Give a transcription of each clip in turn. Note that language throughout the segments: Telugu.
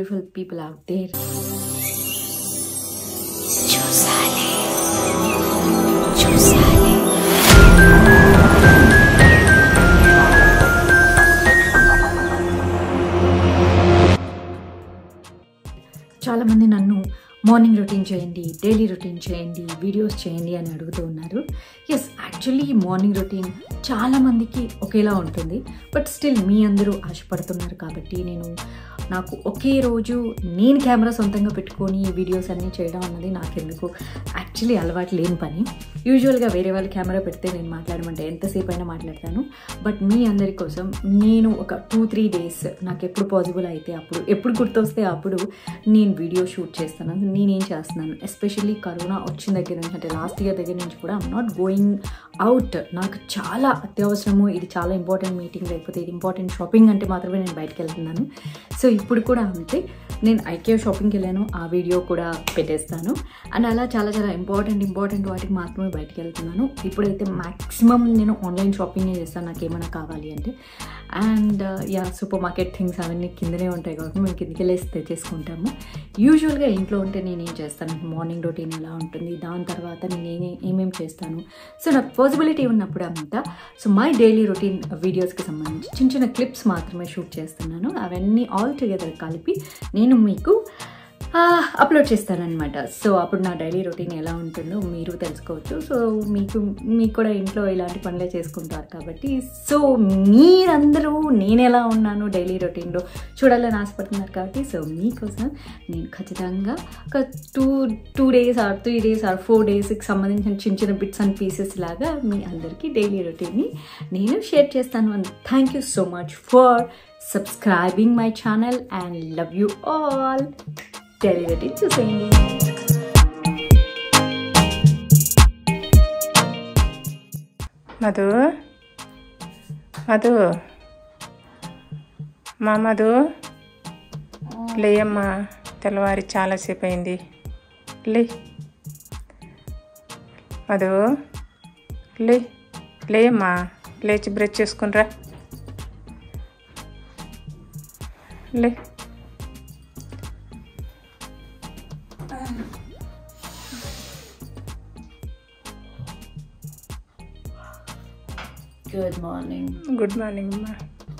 బ్యూటిఫుల్ పీపుల్ అవుట్ దేర్ చాలామంది నన్ను మార్నింగ్ రొటీన్ చేయండి డైలీ రొటీన్ చేయండి వీడియోస్ చేయండి అని అడుగుతూ ఉన్నారు ఎస్ యాక్చువల్లీ ఈ మార్నింగ్ రొటీన్ చాలామందికి ఒకేలా ఉంటుంది బట్ స్టిల్ మీ అందరూ ఆశపడుతున్నారు కాబట్టి నేను నాకు ఒకే రోజు నేను కెమెరా సొంతంగా పెట్టుకొని ఈ వీడియోస్ అన్నీ చేయడం అన్నది నాకెందుకు యాక్చువల్లీ అలవాటు లేని పని యూజువల్గా వేరే వాళ్ళు కెమెరా పెడితే నేను మాట్లాడమంటే ఎంతసేపు అయినా మాట్లాడతాను బట్ మీ అందరి కోసం నేను ఒక టూ త్రీ డేస్ నాకు ఎప్పుడు పాసిబుల్ అయితే అప్పుడు ఎప్పుడు గుర్తొస్తే అప్పుడు నేను వీడియో షూట్ చేస్తాను నేనేం చేస్తున్నాను ఎస్పెషల్లీ కరోనా వచ్చిన దగ్గర నుంచి అంటే లాస్ట్ ఇయర్ దగ్గర నుంచి కూడా ఐమ్ నాట్ గోయింగ్ అవుట్ నాకు చాలా అత్యవసరము ఇది చాలా ఇంపార్టెంట్ మీటింగ్ లేకపోతే ఇది ఇంపార్టెంట్ షాపింగ్ అంటే మాత్రమే నేను బయటకు వెళ్తున్నాను సో ఇప్పుడు కూడా అంతే నేను ఐకే షాపింగ్కి వెళ్ళాను ఆ వీడియో కూడా పెట్టేస్తాను అండ్ అలా చాలా చాలా ఇంపార్టెంట్ ఇంపార్టెంట్ వాటికి మాత్రమే బయటకు వెళ్తున్నాను ఇప్పుడైతే మ్యాక్సిమం నేను ఆన్లైన్ షాపింగే చేస్తాను నాకు ఏమైనా కావాలి అంటే and ya super market things అవన్నీ కిందనే ఉంటాయి కాబట్టి మేము కిందకి వెళ్ళేసి తెచ్చేసుకుంటాము యూజువల్గా ఇంట్లో ఉంటే నేను ఏం చేస్తాను మార్నింగ్ రొటీన్ ఎలా ఉంటుంది దాని తర్వాత నేను ఏ ఏమేమి చేస్తాను సో నాకు పాసిబిలిటీ ఉన్నప్పుడు అంతా సో మై డైలీ రొటీన్ వీడియోస్కి సంబంధించి చిన్న చిన్న క్లిప్స్ మాత్రమే షూట్ చేస్తున్నాను అవన్నీ ఆల్ టుగెదర్ కలిపి నేను మీకు అప్లోడ్ చేస్తానన్నమాట సో అప్పుడు నా డైలీ రొటీన్ ఎలా ఉంటుందో మీరు తెలుసుకోవచ్చు సో మీకు మీకు కూడా ఇంట్లో ఇలాంటి పనులే చేసుకుంటారు కాబట్టి సో మీరందరూ నేను ఎలా ఉన్నాను డైలీ రొటీన్లో చూడాలని ఆశపడుతున్నారు కాబట్టి సో మీకోసం నేను ఖచ్చితంగా ఒక two two days or three days or four డేస్కి సంబంధించిన చిన్న చిన్న బిట్స్ అండ్ పీసెస్ లాగా మీ అందరికీ డైలీ రొటీన్ని నేను షేర్ చేస్తాను and thank you so much for subscribing my channel and love you all daily routine చూసేయండి మధు మధు మా మధు లేయమ్మా తెల్లవారి చాలాసేపు అయింది లే మధు లే లేయమ్మా లేచి బ్రష్ చేసుకునిరా లే గుడ్ మార్నింగ్ గుడ్ మార్నింగ్ అమ్మా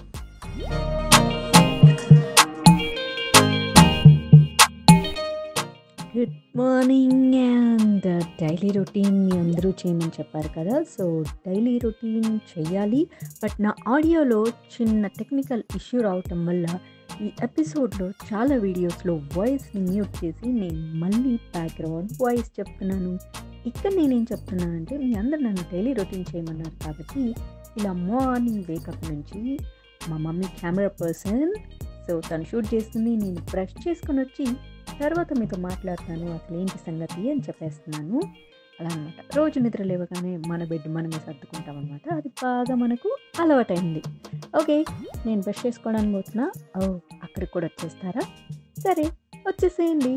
good morning and daily routine మీ అందరూ చేయమని చెప్పారు కదా సో డైలీ రొటీన్ చేయాలి బట్ నా ఆడియోలో చిన్న టెక్నికల్ ఇష్యూ రావటం వల్ల ఈ ఎపిసోడ్లో చాలా వీడియోస్లో వాయిస్ని మ్యూట్ చేసి నేను మళ్ళీ బ్యాక్గ్రౌండ్ వాయిస్ చెప్తున్నాను ఇక్కడ నేనేం చెప్తున్నానంటే మీ అందరు నన్ను డైలీ రొటీన్ చేయమన్నారు కాబట్టి ఇలా మార్నింగ్ వేకప్ నుంచి మా మమ్మీ కెమెరా పర్సన్ సో తను షూట్ చేస్తుంది నేను బ్రష్ చేసుకొని వచ్చి తర్వాత మీతో మాట్లాడతాను అసలు ఏంటి సంగతి అని చెప్పేస్తున్నాను అలా అనమాట రోజు నిద్ర లేవగానే మన బెడ్ మనమే సర్దుకుంటాం అనమాట అది బాగా మనకు అలవాటైంది ఓకే నేను బ్రష్ చేసుకోవడానికి పోతున్నా ఓ అక్కడికి కూడా వచ్చేస్తారా సరే వచ్చేసేయండి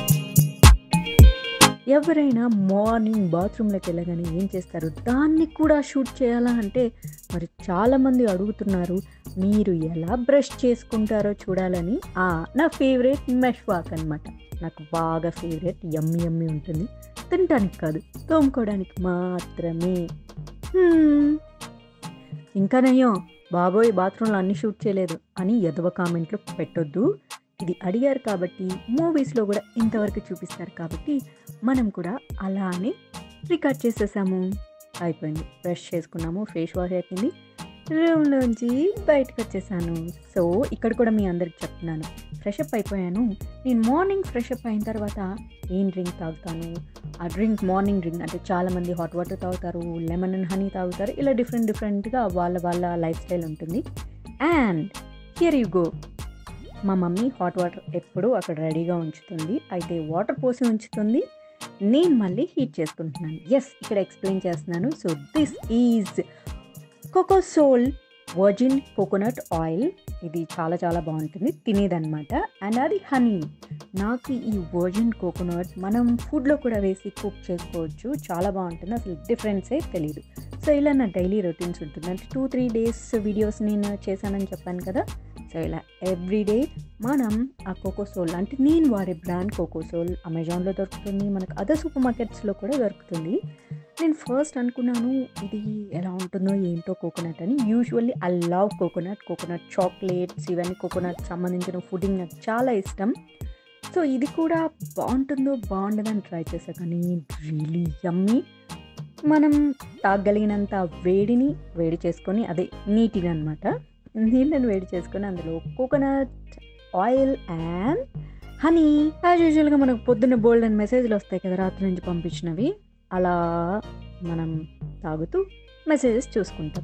ఎవరైనా మార్నింగ్ బాత్రూంలోకి వెళ్ళగానే ఏం చేస్తారు దాన్ని కూడా షూట్ చేయాలా అంటే మరి చాలామంది అడుగుతున్నారు మీరు ఎలా బ్రష్ చేసుకుంటారో చూడాలని ఆ నా ఫేవరెట్ మెష్ వాక్ అనమాట నాకు బాగా ఫేవరెట్ యమ్మి యమ్మి ఉంటుంది తినడానికి కాదు తోముకోవడానికి మాత్రమే హ్మ్. ఇంకా నయ్యం బాబోయ్ బాత్రూంలో అన్ని షూట్ చేయలేదు అని ఎదవ కామెంట్లు పెట్టొద్దు ఇది అడిగారు కాబట్టి మూవీస్లో కూడా ఇంతవరకు చూపిస్తారు కాబట్టి మనం కూడా అలానే రికార్డ్ చేసేసాము అయిపోయింది బ్రష్ చేసుకున్నాము ఫేస్ వాష్ అయిపోయింది రూమ్లోంచి బయటకు వచ్చేసాను సో ఇక్కడ కూడా మీ అందరికి చెప్తున్నాను ఫ్రెష్ అప్ అయిపోయాను నేను మార్నింగ్ ఫ్రెష్ అప్ అయిన తర్వాత ఏం డ్రింక్ తాగుతాను ఆ డ్రింక్ మార్నింగ్ డ్రింక్ అంటే చాలామంది హాట్ వాటర్ తాగుతారు లెమన్ అండ్ హనీ తాగుతారు ఇలా డిఫరెంట్ డిఫరెంట్గా వాళ్ళ వాళ్ళ లైఫ్ స్టైల్ ఉంటుంది అండ్ హియర్ యూ గో మా మమ్మీ హాట్ వాటర్ ఎప్పుడూ అక్కడ రెడీగా ఉంచుతుంది అయితే వాటర్ పోసి ఉంచుతుంది నేను మళ్ళీ హీట్ చేసుకుంటున్నాను ఎస్ ఇక్కడ ఎక్స్ప్లెయిన్ చేస్తున్నాను so this is Cocosoul virgin coconut oil ఇది చాలా చాలా బాగుంటుంది తినేదన్నమాట అండ్ అది హనీ నాకు ఈ వర్జిన్ కోకోనట్ మనం ఫుడ్లో కూడా వేసి కుక్ చేసుకోవచ్చు చాలా బాగుంటుంది అసలు డిఫరెన్సే తెలియదు సో ఇలా నా డైలీ రొటీన్స్ ఉంటుంది అంటే టూ త్రీ డేస్ వీడియోస్ నేను చేశానని చెప్పాను కదా సో ఇలా ఎవ్రీడే మనం ఆ కోకోసోల్ అంటే నేను వాడే బ్రాండ్ కోకోసోల్ అమెజాన్లో దొరుకుతుంది మనకు అదర్ సూపర్ మార్కెట్స్లో కూడా దొరుకుతుంది నేను ఫస్ట్ అనుకున్నాను ఇది ఎలా ఉంటుందో ఏంటో కోకోనట్ అని usually I love coconut coconut chocolates ఇవన్నీ కోకోనట్ సంబంధించిన ఫుడింగ్ నాకు చాలా ఇష్టం సో ఇది కూడా బాగుంటుందో బాగుండదని ట్రై చేశా కానీ రియలీ యమ్మీ మనం తాగలిగినంత వేడిని వేడి చేసుకొని అదే నీటిని అనమాట నీళ్ళని వేడి చేసుకొని అందులో coconut oil and honey as యూజువల్గా మనకు పొద్దున్న బోల్డ్ అండ్ మెసేజ్లు వస్తాయి కదా రాత్రి నుంచి పంపించినవి అలా మనం తాగుతూ మెసేజెస్ చూసుకుంటాం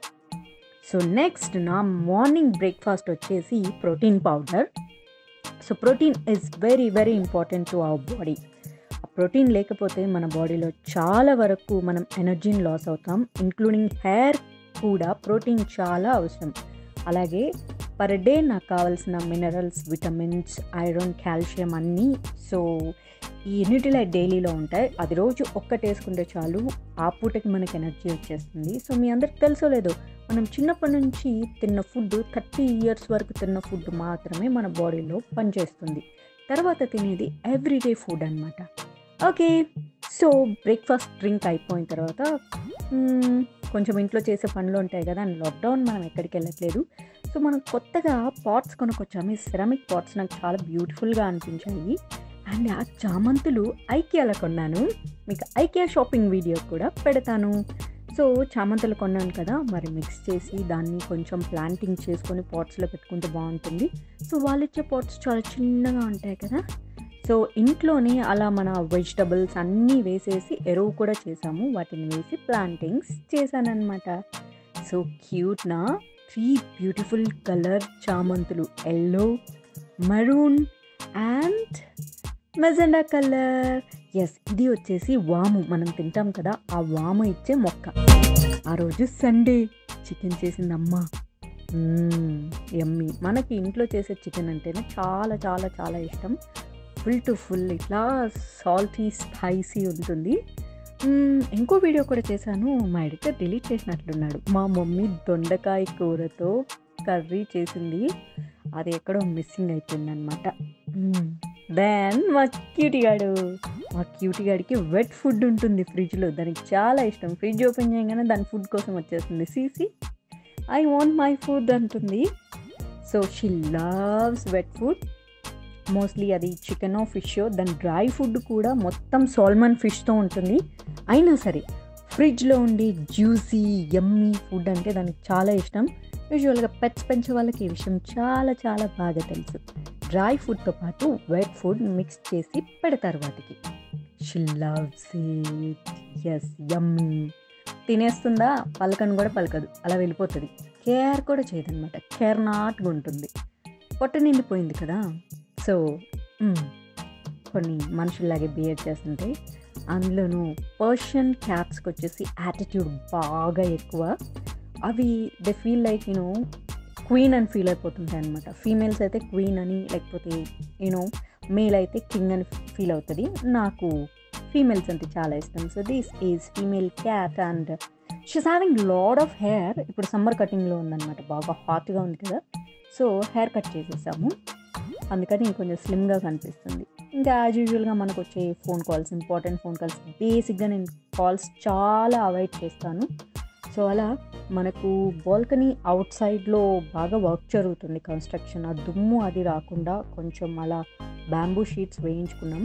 సో నెక్స్ట్ నా మార్నింగ్ బ్రేక్ఫాస్ట్ వచ్చేసి protein powder so protein is very very important to our body ఆ ప్రోటీన్ లేకపోతే మన బాడీలో చాలా వరకు మనం ఎనర్జీని లాస్ అవుతాం ఇంక్లూడింగ్ హెయిర్ కూడా ప్రోటీన్ చాలా అవసరం అలాగే పర్ డే నాకు కావాల్సిన మినరల్స్ విటమిన్స్ ఐరన్ కాల్షియం అన్నీ సో ఈ న్యూట్రిలైట్ డైలీలో ఉంటాయి అది రోజు ఒక్కటి వేసుకుంటే చాలు ఆ పూటకి మనకి ఎనర్జీ వచ్చేస్తుంది సో మీ అందరికి తెలుసో లేదో మనం చిన్నప్పటి నుంచి తిన్న ఫుడ్ థర్టీ ఇయర్స్ వరకు తిన్న ఫుడ్ మాత్రమే మన బాడీలో పనిచేస్తుంది తర్వాత తినేది ఎవ్రీడే ఫుడ్ అనమాట ఓకే సో బ్రేక్ఫాస్ట్ డ్రింక్ అయిపోయిన తర్వాత మ్మ్, కొంచెం ఇంట్లో చేసే పనులు ఉంటాయి కదా అండ్ లాక్డౌన్ మనం ఎక్కడికి వెళ్ళట్లేదు సో మనం కొత్తగా పాట్స్ కొనుక్కొచ్చాము ఈ సెరామిక్ పాట్స్ నాకు చాలా బ్యూటిఫుల్గా అనిపించాయి అండ్ ఆ చామంతులు ఐకియాలో కొన్నాను మీకు ఐకియా షాపింగ్ వీడియో కూడా పెడతాను సో చామంతులు కొన్నాను కదా మరి మిక్స్ చేసి దాన్ని కొంచెం ప్లాంటింగ్ చేసుకొని పాట్స్లో పెట్టుకుంటే బాగుంటుంది సో వాళ్ళు ఇచ్చే పాట్స్ చాలా చిన్నగా ఉంటాయి కదా సో ఇంట్లోనే అలా మన వెజిటబుల్స్ అన్నీ వేసేసి ఎరువు కూడా చేసాము వాటిని వేసి ప్లాంటింగ్స్ చేశానన్నమాట సో క్యూట్ నా త్రీ బ్యూటిఫుల్ కలర్ చామంతులు yellow maroon and magenta colour yes ఇది వచ్చేసి వాము మనం తింటాం కదా ఆ వాము ఇచ్చే మొక్క ఆ రోజు సండే చికెన్ చేసింది అమ్మ ఎమ్మి మనకి ఇంట్లో చేసే చికెన్ అంటేనే చాలా చాలా చాలా ఇష్టం ఫుల్ టు ఫుల్ ఇట్లా సాల్టీ స్పైసీ ఉంటుంది మ్మ్, ఇంకో వీడియో కూడా చేశాను మా ఎడిటర్ డిలీట్ చేసినట్లున్నాడు మా మమ్మీ దొండకాయ కూరతో కర్రీ చేసింది అది ఎక్కడో మిస్సింగ్ అయిపోయింది అనమాట దెన్ మా క్యూటీ గాడు మా క్యూటీ గాడికి వెట్ ఫుడ్ ఉంటుంది ఫ్రిడ్జ్లో దానికి చాలా ఇష్టం ఫ్రిడ్జ్ ఓపెన్ చేయగానే దాని ఫుడ్ కోసం వచ్చేస్తుంది సీసీ ఐ వాంట్ మై ఫుడ్ అంటుంది so she loves wet food mostly అది చికెన్ ఫిష్ దాని డ్రై ఫుడ్ కూడా మొత్తం సాల్మన్ ఫిష్తో ఉంటుంది అయినా సరే ఫ్రిడ్జ్లో ఉండి జ్యూసీ యమ్మీ ఫుడ్ అంటే దానికి చాలా ఇష్టం యూజువల్గా పెట్స్ పెంచే వాళ్ళకి ఈ విషయం చాలా చాలా బాగా తెలుసు డ్రై ఫుడ్తో పాటు వెట్ ఫుడ్ మిక్స్ చేసి పెడతారు వాటికి she loves it yes yummy తినేస్తుందా పలకను కూడా పలకదు అలా వెళ్ళిపోతుంది కేర్ కూడా చేయదన్నమాట కేర్ నాట్గా ఉంటుంది పొట్ట నిండిపోయింది కదా సో మ్, కొన్ని మనుషుల్లాగే బిహేవ్ చేస్తుంటాయి అందులోనూ పర్షియన్ క్యాట్స్కి వచ్చేసి యాటిట్యూడ్ బాగా ఎక్కువ అవి they feel like you know queen అని ఫీల్ అయిపోతుంటాయి అనమాట ఫీమేల్స్ అయితే క్వీన్ అని లేకపోతే యూనో మేల్ అయితే కింగ్ అని ఫీల్ అవుతుంది నాకు ఫీమేల్స్ అంటే చాలా ఇష్టం so this is female cat and she's having lot of hair ఇప్పుడు సమ్మర్ కటింగ్లో ఉందన్నమాట బాగా హాట్గా ఉంది కదా సో హెయిర్ కట్ చేసేసాము అందుకని కొంచెం స్లిమ్గా కనిపిస్తుంది ఇంకా యాజ్ యూజువల్గా మనకు వచ్చే phone calls important phone calls బేసిక్గా నేను కాల్స్ చాలా అవాయిడ్ చేస్తాను సో అలా మనకు బాల్కనీ అవుట్ సైడ్లో బాగా వర్క్ జరుగుతుంది కన్స్ట్రక్షన్ ఆ దుమ్ము అది రాకుండా కొంచెం అలా బ్యాంబూ షీట్స్ వేయించుకున్నాం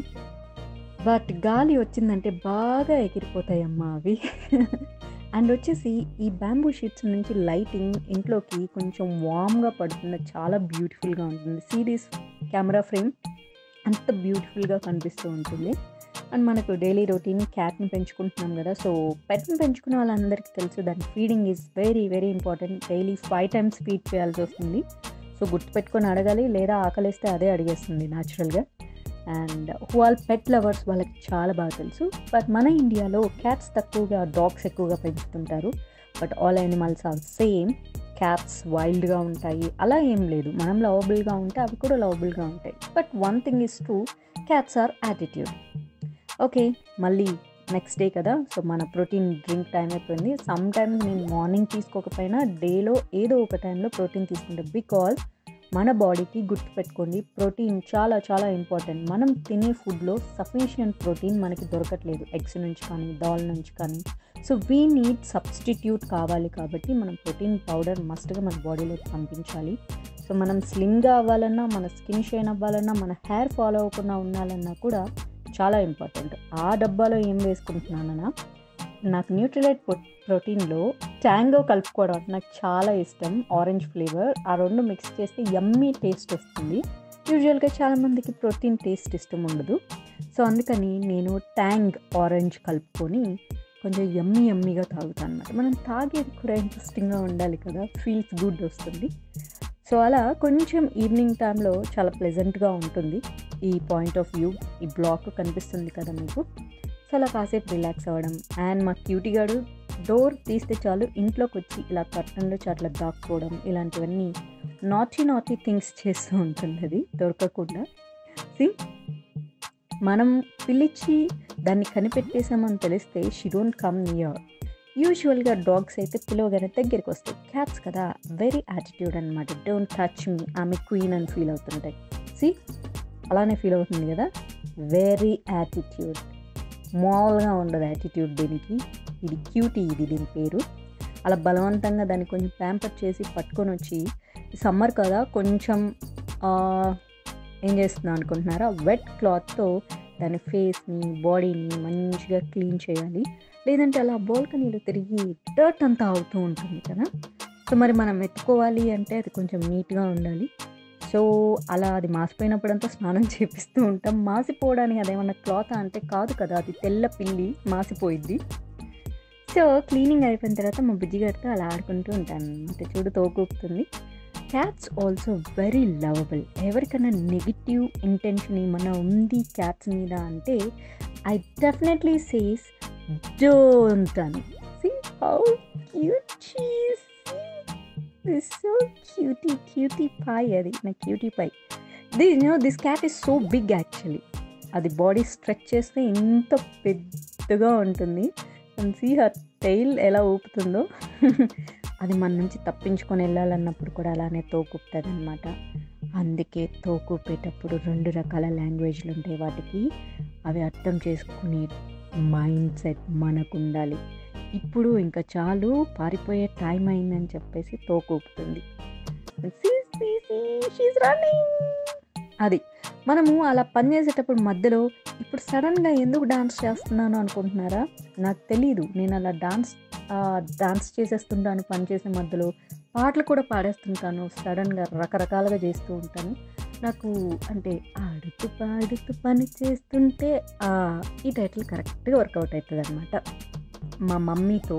బట్ గాలి వచ్చిందంటే బాగా ఎగిరిపోతాయమ్మా అవి అండ్ వచ్చేసి ఈ బ్యాంబూ షీట్స్ నుంచి లైటింగ్ ఇంట్లోకి కొంచెం వామ్గా పడుతుంది చాలా బ్యూటిఫుల్గా ఉంటుంది సీరీస్ కెమెరా ఫ్రేమ్ అంత బ్యూటిఫుల్గా కనిపిస్తూ ఉంటుంది అండ్ మనకు డైలీ రొటీన్ క్యాట్ని పెంచుకుంటున్నాం కదా సో పెట్ని పెంచుకునే వాళ్ళందరికీ తెలుసు దాని feeding is very very important daily five times feed చేయాల్సి వస్తుంది సో గుర్తుపెట్టుకొని అడగాలి లేదా ఆకలిస్తే అదే అడిగేస్తుంది న్యాచురల్గా and who all pet lovers వాళ్ళకి చాలా బాగా తెలుసు బట్ మన ఇండియాలో క్యాట్స్ తక్కువగా డాగ్స్ ఎక్కువగా పెంచుతుంటారు but all animals are same cats వైల్డ్గా ఉంటాయి అలా ఏం లేదు మనం లవబుల్గా ఉంటే అవి కూడా లవబుల్గా ఉంటాయి but one thing is true cats are attitude okay మళ్ళీ నెక్స్ట్ డే కదా సో మన ప్రోటీన్ డ్రింక్ టైం అయిపోయింది సమ్ టైమ్స్ నేను మార్నింగ్ తీసుకోకపోయినా డేలో ఏదో ఒక టైంలో ప్రోటీన్ తీసుకుంటాను బికాజ్ మన బాడీకి గుర్తుపెట్టుకోండి ప్రోటీన్ చాలా చాలా ఇంపార్టెంట్ మనం తినే ఫుడ్లో సఫిషియంట్ ప్రోటీన్ మనకి దొరకట్లేదు ఎగ్స్ నుంచి కానీ దాల్ నుంచి కానీ సో వీ నీడ్ సబ్స్టిట్యూట్ కావాలి కాబట్టి మనం ప్రోటీన్ పౌడర్ మస్ట్గా మన బాడీలోకి పంపించాలి సో మనం స్లిమ్గా అవ్వాలన్నా మన స్కిన్ షైన్ అవ్వాలన్నా మన హెయిర్ ఫాలో అవ్వకుండా ఉండాలన్నా కూడా చాలా ఇంపార్టెంట్ ఆ డబ్బాలో ఏం వేసుకుంటున్నానన్నా నాకు న్యూట్రిలైట్ ప్రోటీన్లో ట్యాంగో కలుపుకోవడం అంటే నాకు చాలా ఇష్టం ఆరెంజ్ ఫ్లేవర్ ఆ రెండు మిక్స్ చేస్తే యమ్మీ టేస్ట్ వస్తుంది యూజువల్గా చాలామందికి ప్రోటీన్ టేస్ట్ ఇష్టం ఉండదు సో అందుకని నేను ట్యాంగ్ ఆరెంజ్ కలుపుకొని కొంచెం యమ్మీ యమ్మీగా తాగుతాను అనమాట మనం తాగేది కూడా ఇంట్రెస్టింగ్గా ఉండాలి కదా ఫీల్స్ గుడ్ వస్తుంది సో అలా కొంచెం ఈవినింగ్ టైంలో చాలా ప్లెజెంట్గా ఉంటుంది ఈ పాయింట్ ఆఫ్ వ్యూ ఈ బ్లాక్ కనిపిస్తుంది కదా మీకు సో అలా కాసేపు రిలాక్స్ అవ్వడం అండ్ మా క్యూటీ గాడు డోర్ తీస్తే చాలు ఇంట్లోకి వచ్చి ఇలా కర్టన్లో అట్లా దాక్కోవడం ఇలాంటివన్నీ నాటీ నాటీ థింగ్స్ చేస్తూ ఉంటుంది అది దొరకకుండా సి మనం పిలిచి దాన్ని కనిపెట్టేసామని తెలిస్తే షీ డోంట్ కమ్ నియర్ యూజువల్గా డాగ్స్ అయితే పిలవగానే దగ్గరికి వస్తాయి క్యాట్స్ కదా వెరీ యాటిట్యూడ్ అనమాట డోంట్ టచ్ మీ ఆమె క్వీన్ అని ఫీల్ అవుతుంటాయి సి అలానే ఫీల్ అవుతుంది కదా వెరీ యాటిట్యూడ్ మామూలుగా ఉండదు యాటిట్యూడ్ దీనికి ఇది క్యూటీ ఇది దీని పేరు అలా బలవంతంగా దాన్ని కొంచెం ప్యాంపర్ చేసి పట్టుకొని వచ్చి సమ్మర్ కదా కొంచెం ఆ, ఏం చేస్తున్నాం అనుకుంటున్నారా వెట్ క్లాత్తో దాని ఫేస్ని బాడీని మంచిగా క్లీన్ చేయాలి లేదంటే అలా బాల్కనీలో తిరిగి డర్ట్ అంతా అవుతూ ఉంటుంది కదా సో మరి మనం ఎత్తుకోవాలి అంటే అది కొంచెం నీట్గా ఉండాలి సో అలా అది మాసిపోయినప్పుడంతా స్నానం చేపిస్తూ ఉంటాం మాసిపోవడానికి అదేమన్నా క్లాత్ అంటే కాదు కదా అది తెల్ల పిల్లి మాసిపోయిద్ది సో క్లీనింగ్ అయిపోయిన తర్వాత మా బుజ్జి గారితో అలా ఆడుకుంటూ ఉంటాను అనమాట చూడు తోకూపుతుంది క్యాట్స్ ఆల్సో వెరీ లవబుల్ ఎవరికైనా నెగిటివ్ ఇంటెన్షన్ ఏమన్నా ఉంది క్యాట్స్ మీద అంటే ఐ డెఫినెట్లీ సేస్ డోంట్ అని see how cute she's this so cutie cutie pie అది నా cutie pie the no this cat is so big actually అది బాడీ స్ట్రెచ్ చేస్తే ఇంత పెద్దగా ఉంటుంది అండ్ సీ హర్ టైల్ ఎలా ఊపుతుందో అది మన నుంచి తప్పించుకొని వెళ్ళాలన్నప్పుడు కూడా అలానే తోకూపుతుంది అనమాట అందుకే తోకూపేటప్పుడు రెండు రకాల లాంగ్వేజ్లు ఉంటాయి వాటికి అవి అర్థం చేసుకునే మైండ్ సెట్ మనకు ఉండాలి ఇప్పుడు ఇంకా చాలు పారిపోయే టైం అయిందని చెప్పేసి తోకూపుతుంది See, see, see, she's running. అది మనము అలా పని చేసేటప్పుడు మధ్యలో ఇప్పుడు సడన్గా ఎందుకు డాన్స్ చేస్తున్నాను అనుకుంటున్నారా నాకు తెలీదు నేను అలా డాన్స్ డాన్స్ చేసేస్తుంటాను పని చేసే మధ్యలో పాటలు కూడా పాడేస్తుంటాను సడన్గా రకరకాలుగా చేస్తూ ఉంటాను నాకు అంటే ఆడుతూ పాడుతూ పని చేస్తుంటే ఆ, ఈ టైటిల్ కరెక్ట్గా వర్కౌట్ అవుతుంది అనమాట మా మమ్మీతో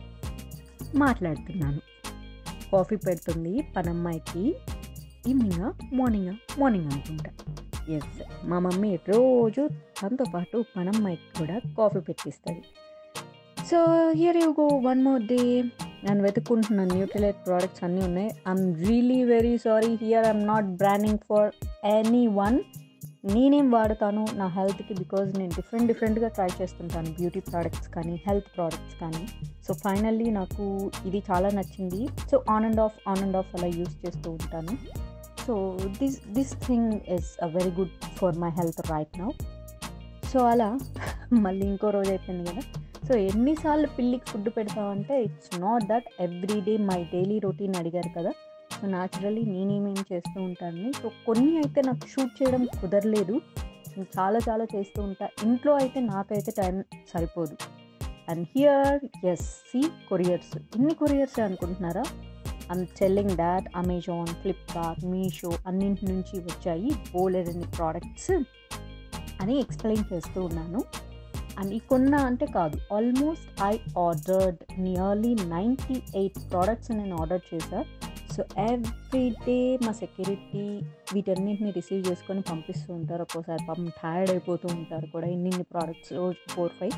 మాట్లాడుతున్నాను కాఫీ పెడుతుంది పనమ్మాయికి ఈవినింగ్ మార్నింగ్ మార్నింగ్ అనుకుంటా ఎస్ మా మమ్మీ రోజు తనతో పాటు పనమ్మాయికి కూడా కాఫీ పెట్టిస్తుంది so here you go one more day నేను వెతుక్కుంటున్నాను న్యూట్రిలైట్ ప్రోడక్ట్స్ అన్నీ ఉన్నాయి I'm really very sorry here I'm not branding for any one నేనేం వాడతాను నా హెల్త్కి బికాజ్ నేను డిఫరెంట్ డిఫరెంట్గా ట్రై చేస్తుంటాను బ్యూటీ ప్రోడక్ట్స్ కానీ హెల్త్ ప్రోడక్ట్స్ కానీ సో ఫైనల్లీ నాకు ఇది చాలా నచ్చింది so on and off on and off అలా యూస్ చేస్తూ ఉంటాను so this this thing is a very good for my health right now so అలా మళ్ళీ ఇంకో రోజు అయిపోయింది కదా సో ఎన్నిసార్లు పిల్లికి ఫుడ్ పెడతామంటే it's not that every day my daily routine అడిగారు కదా సో న్యాచురలీ నేనేమేం చేస్తూ ఉంటాను సో కొన్ని అయితే నాకు షూట్ చేయడం కుదరలేదు నేను చాలా చాలా చేస్తూ ఉంటా ఇంట్లో అయితే నాకైతే టైం సరిపోదు and here yes see couriers ఇన్ని కొరియర్స్ అనుకుంటున్నారా I'm telling that Amazon Flipkart Meesho అన్నింటి నుంచి వచ్చాయి బోలెడన్ని ప్రోడక్ట్స్ అని ఎక్స్ప్లెయిన్ చేస్తూ ఉన్నాను అండ్ ఈ కొన్న అంటే కాదు almost I ordered nearly ninety eight products నేను ఆర్డర్ చేశా సో ఎవ్రీ డే మా సెక్యూరిటీ వీటన్నింటిని రిసీవ్ చేసుకొని పంపిస్తూ ఉంటారు ఒక్కోసారి పాపం టైర్డ్ అయిపోతూ ఉంటారు కూడా ఇన్ని ఇన్ని ప్రోడక్ట్స్ రోజు ఫోర్ ఫైవ్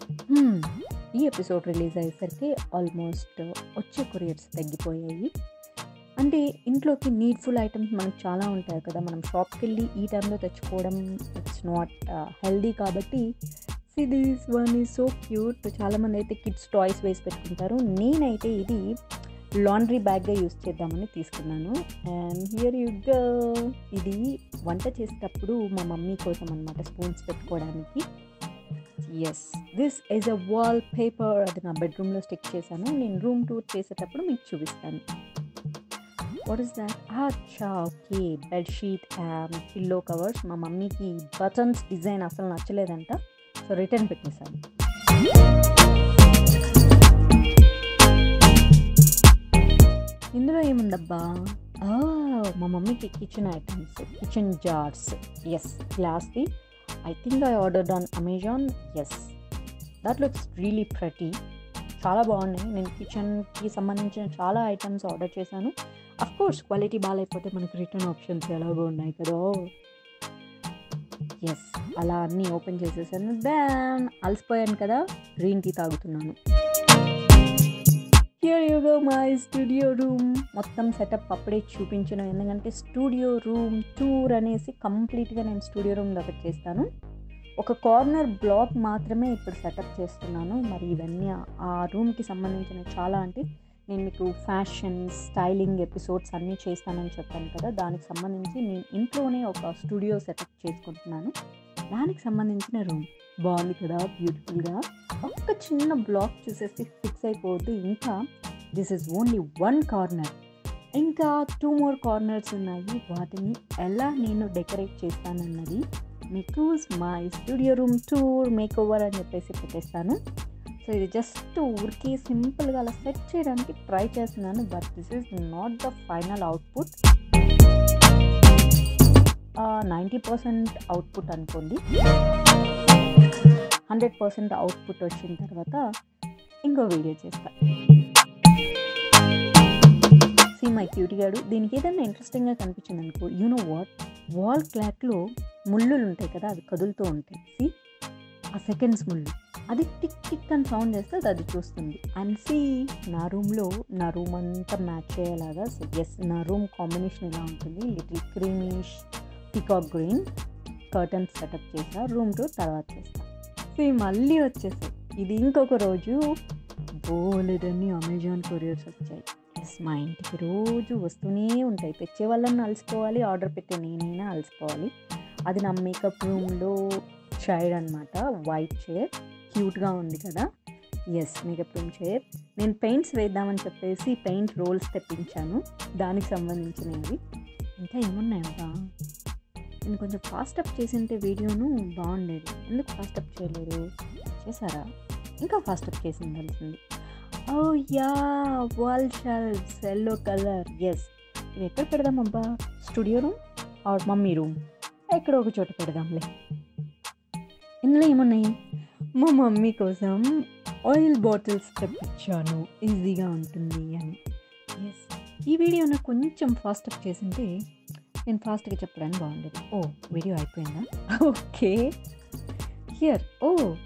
ఈ ఎపిసోడ్ రిలీజ్ అయ్యేసరికి ఆల్మోస్ట్ వచ్చే కొరియర్స్ తగ్గిపోయాయి అంటే ఇంట్లోకి నీడ్ఫుల్ ఐటమ్స్ మనకు చాలా ఉంటాయి కదా మనం షాప్కి వెళ్ళి ఈ టైంలో తెచ్చుకోవడం ఇట్స్ నాట్ హెల్దీ కాబట్టి see this one is so cute చాలామంది అయితే కిడ్స్ టాయ్స్ వేసి పెట్టుకుంటారు నేనైతే ఇది లాండ్రీ బ్యాగ్గా యూస్ చేద్దామని తీసుకున్నాను అండ్ హియర్ యు గో ఇది వంట చేసేటప్పుడు మా మమ్మీ కోసం అనమాట స్పూన్స్ పెట్టుకోవడానికి yes this is a wallpaper అది నా బెడ్రూమ్లో స్టిక్ చేశాను నేను రూమ్ టూర్ చేసేటప్పుడు మీకు చూపిస్తాను వాట్ ఇస్ దాట్ అచ్చా ఓకే బెడ్షీట్ పిల్లో కవర్స్ మా మమ్మీకి బటన్స్ డిజైన్ అసలు నచ్చలేదంట సో రిటర్న్ పెట్టేశాను ఇందులో ఏముందబ్బా ఆ, మా మమ్మీకి kitchen items kitchen jars yes గ్లాస్ది I think I ordered on Amazon yes that looks really pretty చాలా బాగున్నాయి నేను కిచెన్కి సంబంధించిన చాలా ఐటమ్స్ ఆర్డర్ చేశాను అఫ్ కోర్స్ క్వాలిటీ బాగాలేకపోతే మనకి రిటర్న్ ఆప్షన్స్ ఎలాగో ఉన్నాయి కదా ఎస్ అలా అన్నీ ఓపెన్ చేసేసాను దాన్ అలసిపోయాను కదా గ్రీన్ టీ తాగుతున్నాను here you go my studio room మొత్తం సెటప్ అప్పుడే చూపించను ఎందుకంటే స్టూడియో రూమ్ టూర్ అనేసి కంప్లీట్గా నేను స్టూడియో రూమ్ దగ్గర చేస్తాను ఒక కార్నర్ బ్లాక్ మాత్రమే ఇప్పుడు సెటప్ చేస్తున్నాను మరి ఇవన్నీ ఆ- ఆ రూమ్కి సంబంధించిన చాలా అంటే నేను మీకు ఫ్యాషన్ స్టైలింగ్ ఎపిసోడ్స్ అన్నీ చేస్తానని చెప్పాను కదా దానికి సంబంధించి నేను ఇంట్లోనే ఒక స్టూడియో సెటప్ చేసుకుంటున్నాను దానికి సంబంధించిన రూమ్ బాగుంది కదా బ్యూటిఫుల్గా ఒక్క చిన్న బ్లాక్ చూసేసి ఫిక్స్ అయిపోవద్దు ఇంకా this is only one corner ఇంకా టూ మోర్ కార్నర్స్ ఉన్నాయి వాటిని ఎలా నేను డెకరేట్ చేస్తానన్నది మీకు my studio room tour makeover అని చెప్పేసి పెట్టేస్తాను సో ఇది జస్ట్ ఊరికి సింపుల్గా అలా సెట్ చేయడానికి ట్రై చేస్తున్నాను but this is not the final output ninety percent output అనుకోండి హండ్రెడ్ పర్సెంట్ అవుట్పుట్ వచ్చిన తర్వాత ఇంకో వీడియో చేస్తా సీ మై క్యూటీ గాడు దీనికి ఏదైనా ఇంట్రెస్టింగ్గా కనిపించింది అనుకో యూ నో వాట్ వాల్ క్లాక్లో ముళ్ళులు ఉంటాయి కదా అవి కదులుతూ ఉంటాయి సి ఆ సెకండ్స్ ముళ్ళు అది టిక్ టిక్ అని సౌండ్ చేస్తే అది అది చూస్తుంది అండ్ సి నా రూమ్లో నా రూమ్ అంతా మ్యాచ్ అయ్యేలాగా ఎస్ నా రూమ్ కాంబినేషన్ ఇలా ఉంటుంది little creamish peacock green curtains setup చేసా రూమ్ టూర్ తర్వాత చేస్తా సో మళ్ళీ వచ్చేసాయి ఇది ఇంకొక రోజు బోలెడన్ని అమెజాన్ కొరియర్స్ వచ్చాయి ఎస్ మా ఇంటికి రోజు వస్తూనే ఉంటాయి తెచ్చే వాళ్ళని అలసిపోవాలి ఆర్డర్ పెట్టే నేనైనా అలసిపోవాలి అది నా మేకప్ రూమ్లో చైర్ అనమాట వైట్ చైర్ క్యూట్గా ఉంది కదా ఎస్ మేకప్ రూమ్ చైర్ నేను పెయింట్స్ వేద్దామని చెప్పేసి పెయింట్ రోల్స్ తెప్పించాను దానికి సంబంధించినవి ఇంకా ఏమున్నాయబ్బా నేను కొంచెం ఫాస్ట్ అప్ చేసింటే వీడియోను బాగుండేది ఎందుకు ఫాస్ట్ అప్ చేయలేదు చేశారా ఇంకా ఫాస్ట్ అప్ చేసి ఉండాల్సింది oh yeah wall shelves yellow colour yes ఇవి ఎక్కడ పెడదాం అబ్బా studio room or mummy room ఎక్కడ ఒక చోట పెడదాంలే ఇందులో ఏమున్నాయి మా మమ్మీ కోసం ఆయిల్ బాటిల్స్ తెప్పించాను ఈజీగా ఉంటుంది అని ఎస్ ఈ వీడియో నాకు కొంచెం ఫాస్ట్ అప్ చేసింటే నేను ఫాస్ట్గా చెప్పడానికి బాగుండేది ఓ వీడియో అయిపోయిందా ఓకే హియర్ ఓ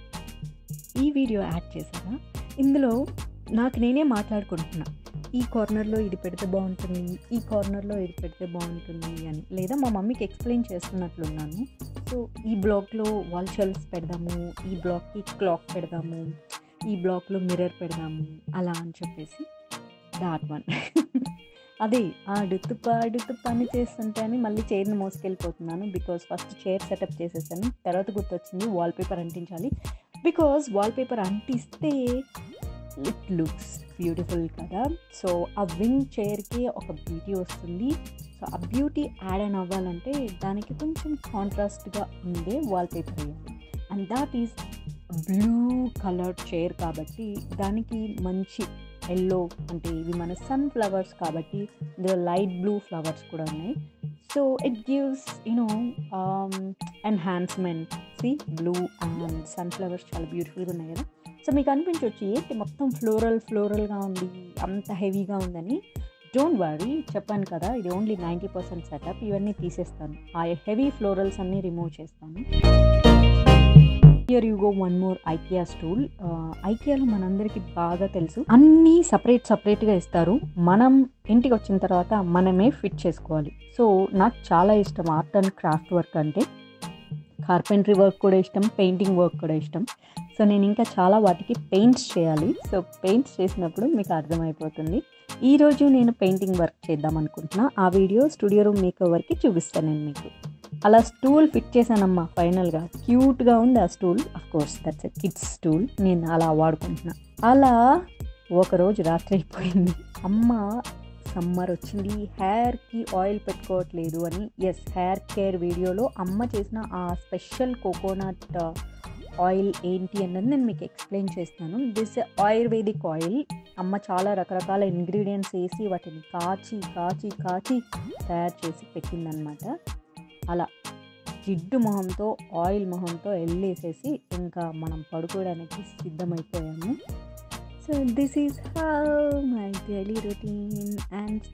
ఈ వీడియో యాడ్ చేశారా ఇందులో నాకు నేనే మాట్లాడుకుంటున్నా ఈ కార్నర్లో ఇది పెడితే బాగుంటుంది ఈ కార్నర్లో ఇది పెడితే బాగుంటుంది అని లేదా మా మమ్మీకి ఎక్స్ప్లెయిన్ చేస్తున్నట్లున్నాను సో ఈ బ్లాక్లో వాల్ షెల్ఫ్స్ పెడదాము ఈ బ్లాక్కి క్లాక్ పెడదాము ఈ బ్లాక్లో మిర్రర్ పెడదాము అలా అని చెప్పేసి దాట్ వన్ అదే ఆడుతూ ఆడుతూ పని చేస్తుంటే అని మళ్ళీ చైర్ని మోసుకెళ్ళిపోతున్నాను బికాస్ ఫస్ట్ చైర్ సెటప్ చేసేసాను తర్వాత గుర్తొచ్చింది వాల్ పేపర్ అంటించాలి బికాస్ వాల్ పేపర్ అంటిస్తే ఇట్ లుక్స్ బ్యూటిఫుల్ కదా సో ఆ వింగ్ చైర్కి ఒక బ్యూటీ వస్తుంది సో ఆ బ్యూటీ యాడ్ ఆన్ అవ్వాలంటే దానికి కొంచెం కాంట్రాస్ట్గా ఉండే వాల్ పేపర్ వేయాలి and that is blue colour chair కాబట్టి దానికి మంచి ఎల్లో అంటే ఇవి మన సన్ ఫ్లవర్స్ కాబట్టి ఇందులో లైట్ బ్లూ ఫ్లవర్స్ కూడా ఉన్నాయి so it gives you know enhancement see blue and sunflowers చాలా బ్యూటిఫుల్గా ఉన్నాయి కదా సో మీకు అనిపించవచ్చు ఏంటి మొత్తం ఫ్లోరల్ ఫ్లోరల్గా ఉంది అంత హెవీగా ఉందని డోంట్ వరీ చెప్పాను కదా ఇది ఓన్లీ నైంటీ పర్సెంట్ సెటప్ ఇవన్నీ తీసేస్తాను ఆ హెవీ ఫ్లోరల్స్ అన్నీ రిమూవ్ చేస్తాను here you go one more IKEA stool ఐకియాలో మనందరికీ బాగా తెలుసు అన్నీ సపరేట్ సపరేట్గా ఇస్తారు మనం ఇంటికి వచ్చిన తర్వాత మనమే ఫిట్ చేసుకోవాలి సో నాకు చాలా ఇష్టం ఆర్ట్ అండ్ క్రాఫ్ట్ వర్క్ అంటే కార్పెంటరీ వర్క్ కూడా ఇష్టం పెయింటింగ్ వర్క్ కూడా ఇష్టం సో నేను ఇంకా చాలా వాటికి పెయింట్స్ చేయాలి సో పెయింట్స్ చేసినప్పుడు మీకు అర్థమైపోతుంది ఈరోజు నేను పెయింటింగ్ వర్క్ చేద్దాం అనుకుంటున్నా ఆ వీడియో స్టూడియో రూమ్ మేక్ ఓవర్కి చూపిస్తాను నేను మీకు అలా స్టూల్ ఫిట్ చేశానమ్మా ఫైనల్గా క్యూట్గా ఉంది ఆ stool of course that's a kids stool నేను అలా వాడుకుంటున్నా అలా ఒకరోజు రాత్రి అయిపోయింది అమ్మ సమ్మర్ వచ్చింది హెయిర్కి ఆయిల్ పెట్టుకోవట్లేదు అని ఎస్ హెయిర్ కేర్ వీడియోలో అమ్మ చేసిన ఆ స్పెషల్ కోకోనట్ ఆయిల్ ఏంటి అన్నది నేను మీకు ఎక్స్ప్లెయిన్ చేస్తాను దిస్ ఆయుర్వేదిక్ ఆయిల్ అమ్మ చాలా రకరకాల ఇంగ్రీడియంట్స్ వేసి వాటిని కాచి కాచి కాచి తయారు చేసి పెట్టిందనమాట అలా జిడ్డు మొహంతో ఆయిల్ మొహంతో వెళ్ళేసేసి ఇంకా మనం పడుకోవడానికి సిద్ధమైపోయాము so this is how my daily routine and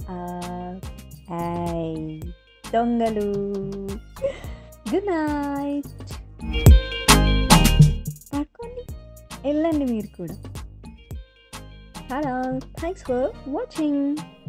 I దొంగలు గుడ్ నైట్ పడుకోండి వెళ్ళండి మీరు కూడా హలో థ్యాంక్స్ ఫర్ వాచింగ్